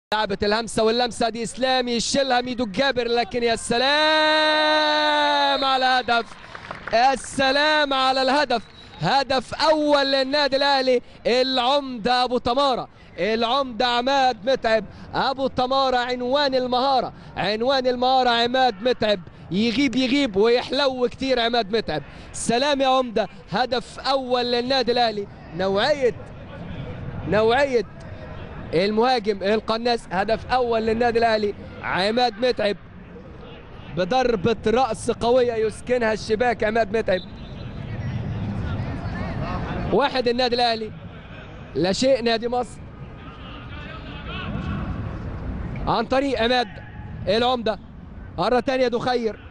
لعبة الهمسة واللمسة دي إسلامي يشيلها ميدو الجابر لكن يا سلام على الهدف يا سلام على الهدف هدف أول للنادي الأهلي العمدة أبو تمارة العمدة عماد متعب أبو تمارة عنوان المهارة عنوان المهارة عماد متعب يغيب يغيب ويحلو كتير عماد متعب سلام يا عمدة هدف أول للنادي الأهلي نوعية نوعية المهاجم القناص هدف اول للنادي الاهلي عماد متعب بضربة رأس قوية يسكنها الشباك عماد متعب واحد النادي الاهلي لا شيء نادي مصر عن طريق عماد العمدة مرة تانية دخير